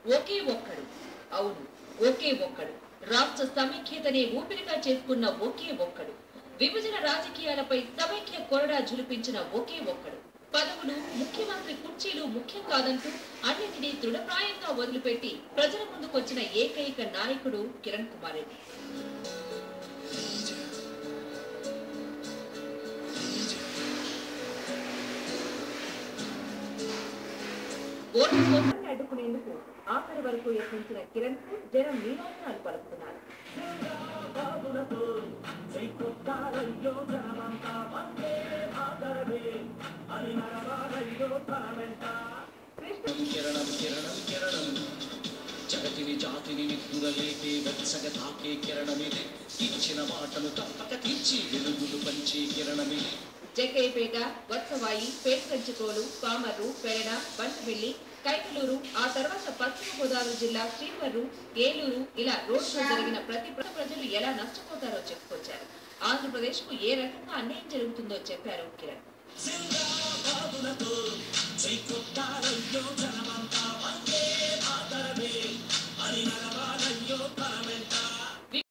ఒకే ఒక్కడు అవును ఒకే ఒక్కడు రాష్ట్ర సమైక్యతనే ఊపిరిగా చేసుకున్న ఒకే ఒక్కడు విభజన రాజకీయాలపై సమైక్య కొరడా జులిపించిన ఒకే ఒక్కడు పదవులు ముఖ్యమంత్రి కుర్చీలు ముఖ్యం కాదంటూ అన్నిటినీ దృఢప్రాయంగా వదిలిపెట్టి ప్రజల ముందుకొచ్చిన ఏకైక నాయకుడు కిరణ్ కుమార్ రెడ్డి ఓటు కోసాన్ని అడ్డుకునేందుకు ఆఖరి వరకు యత్నించిన కిరణ్ కు జనం నీరాజనాలు పలుకుతున్నారు కృష్ణ కిరణం కిరణం కిరణం జగతిని జాతిని నిద్దురలేపే వెచ్చగ తాకే కిరణమిది ఇచ్చిన మాటను తప్పక తీర్చి వెలుగులు పంచే కిరణమిది జగ్గయ్యపేట వత్సవాయి పేరుకంచుకోలు పామర్రు పెరడ బంటవెల్లి కైకలూరు ఆ తర్వాత పశ్చిమ గోదావరి జిల్లా శ్రీవర్రు ఏలూరు ఇలా రోడ్ షో జరిగిన ప్రతి ప్ర- ప్రజలు ఎలా నష్టపోతారో చెప్పుకొచ్చారు ఆంధ్రప్రదేశ్ కు ఏ రకంగా అన్యాయం జరుగుతుందో చెప్పారు కిరణ్ సింగాబాదులతో జై కొట్టాలయ్యో